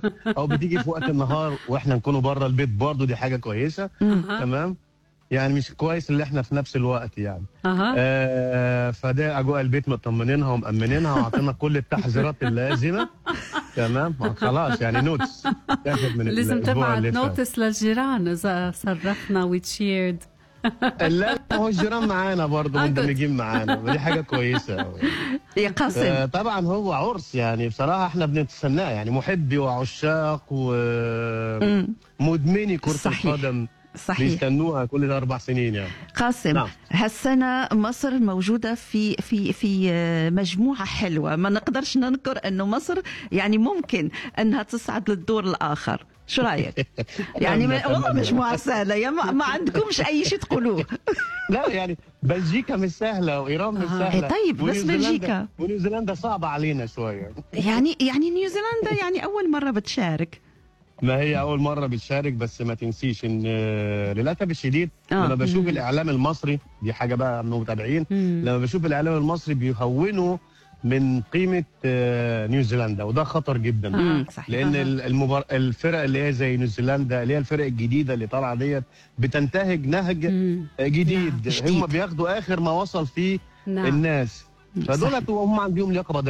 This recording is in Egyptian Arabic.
او بتيجي في وقت النهار واحنا نكونوا بره البيت برضه دي حاجه كويسه أها. تمام يعني مش كويس اللي احنا في نفس الوقت يعني اها آه فده اجواء البيت مطمنينها ومأمنينها وعطينا كل التحذيرات اللازمه تمام خلاص يعني نوتس تاخد من لازم الأسبوع تبعت اللي فات. نوتس للجيران اذا صرخنا وتشيرد لا هو الجيران معانا برضه آه، مندمجين معانا ودي حاجه كويسه أوي. يا قاسم آه، طبعا هو عرس يعني بصراحه احنا بنتسناه يعني محبي وعشاق مم. ومدمني كره صحيح. القدم صحيح بيستنوها كل اربع سنين يعني قاسم نعم. هالسنة مصر موجودة في في في آه، مجموعة حلوة ما نقدرش ننكر انه مصر يعني ممكن انها تصعد للدور الاخر شو رايك؟ يعني ما- والله أتمنى. مجموعة سهلة يا ما, ما عندكمش أي شيء تقولوه لا يعني بلجيكا مش سهله وايران مش آه. سهله إيه طيب، بس ونيوزيلندا- بلجيكا. ونيوزيلندا صعبه علينا شويه يعني يعني نيوزيلندا يعني أول مرة بتشارك ما هي اول مره بتشارك بس ما تنسيش ان آه، للاسف الشديد آه. لما بشوف مم. الاعلام المصري دي حاجه بقى من متابعين مم. لما بشوف الاعلام المصري بيهونوا من قيمه آه، نيوزيلندا وده خطر جدا آه. مم، صحيح لان أها. ال- المبار... الفرق اللي هي زي نيوزيلندا اللي هي الفرق الجديده اللي طالعه ديت بتنتهج نهج مم. جديد جديد. هم بياخدوا اخر ما وصل فيه نعم الناس صحيح. فدولت هم عندهم لياقه